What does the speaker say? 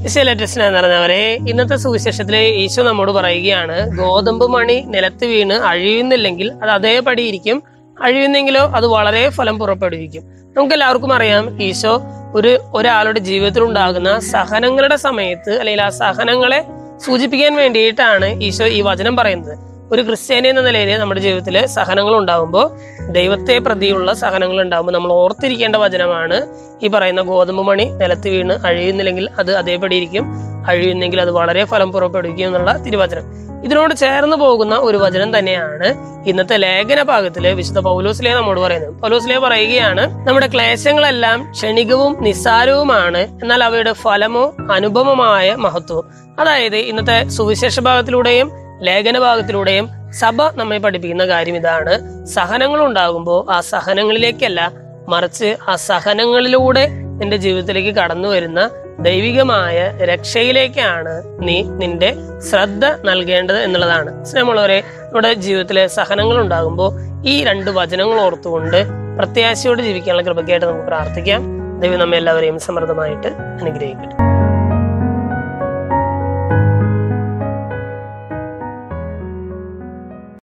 latest നിറഞ്ഞവരെ ഇന്നത്തെ സുവിശേഷത്തിലെ ഈശോ നമ്മോട് പറയുകയാണ് ഗോതമ്പ് മണി നിലത്ത് വീണ് അഴിയുന്നില്ലെങ്കിൽ അത് അതേപടി ഇരിക്കും അഴിയുന്നെങ്കിലോ അത് വളരെ ഫലം പുറപ്പെടുവിക്കും നമുക്ക് എല്ലാവർക്കും അറിയാം ഈശോ ഒരു ഒരാളുടെ ജീവിതത്തിൽ ഉണ്ടാകുന്ന സഹനങ്ങളുടെ സമയത്ത് അല്ലെങ്കിൽ ആ സഹനങ്ങളെ സൂചിപ്പിക്കാൻ വേണ്ടിയിട്ടാണ് ഈശോ ഈ വചനം പറയുന്നത് ഒരു ക്രിസ്ത്യാനി എന്ന നിലയിൽ നമ്മുടെ ജീവിതത്തിൽ സഹനങ്ങൾ ഉണ്ടാകുമ്പോൾ ദൈവത്തെ പ്രതിയുള്ള സഹനങ്ങൾ ഉണ്ടാകുമ്പോൾ നമ്മൾ ഓർത്തിരിക്കേണ്ട വചനമാണ് ഈ പറയുന്ന ഗോതമ്പ് മണി നിലത്ത് വീണ് അഴിയുന്നില്ലെങ്കിൽ അത് അതേപടി ഇരിക്കും അഴിയുന്നെങ്കിൽ അത് വളരെ ഫലം പുറപ്പെടുവിക്കും എന്നുള്ള തിരുവചനം ഇതിനോട് ചേർന്ന് പോകുന്ന ഒരു വചനം തന്നെയാണ് ഇന്നത്തെ ലേഖന ഭാഗത്തില് വിശുദ്ധ പൗലോസ്ലേ നമ്മോട് പറയുന്നത് പൗലോസ്ലേ പറയുകയാണ് നമ്മുടെ ക്ലേശങ്ങളെല്ലാം ക്ഷണികവും നിസ്സാരവുമാണ് എന്നാൽ അവയുടെ ഫലമോ അനുപമമായ മഹത്വവും അതായത് ഇന്നത്തെ സുവിശേഷ ഭാഗത്തിലൂടെയും ലേഖന ഭാഗത്തിലൂടെയും സഭ നമ്മെ പഠിപ്പിക്കുന്ന കാര്യം ഇതാണ് സഹനങ്ങൾ ഉണ്ടാകുമ്പോൾ ആ സഹനങ്ങളിലേക്കല്ല മറിച്ച് ആ സഹനങ്ങളിലൂടെ നിന്റെ ജീവിതത്തിലേക്ക് കടന്നു വരുന്ന ദൈവികമായ രക്ഷയിലേക്കാണ് നീ നിന്റെ ശ്രദ്ധ നൽകേണ്ടത് എന്നുള്ളതാണ് സ്നേഹമുള്ളവരെ നമ്മുടെ ജീവിതത്തിലെ സഹനങ്ങൾ ഉണ്ടാകുമ്പോൾ ഈ രണ്ട് വചനങ്ങൾ ഓർത്തുകൊണ്ട് പ്രത്യാശയോട് ജീവിക്കാനുള്ള കൃപയ്ക്കായിട്ട് നമുക്ക് പ്രാർത്ഥിക്കാം ദൈവം നമ്മെ എല്ലാവരെയും സമൃദ്ധമായിട്ട് അനുഗ്രഹിക്കട്ടെ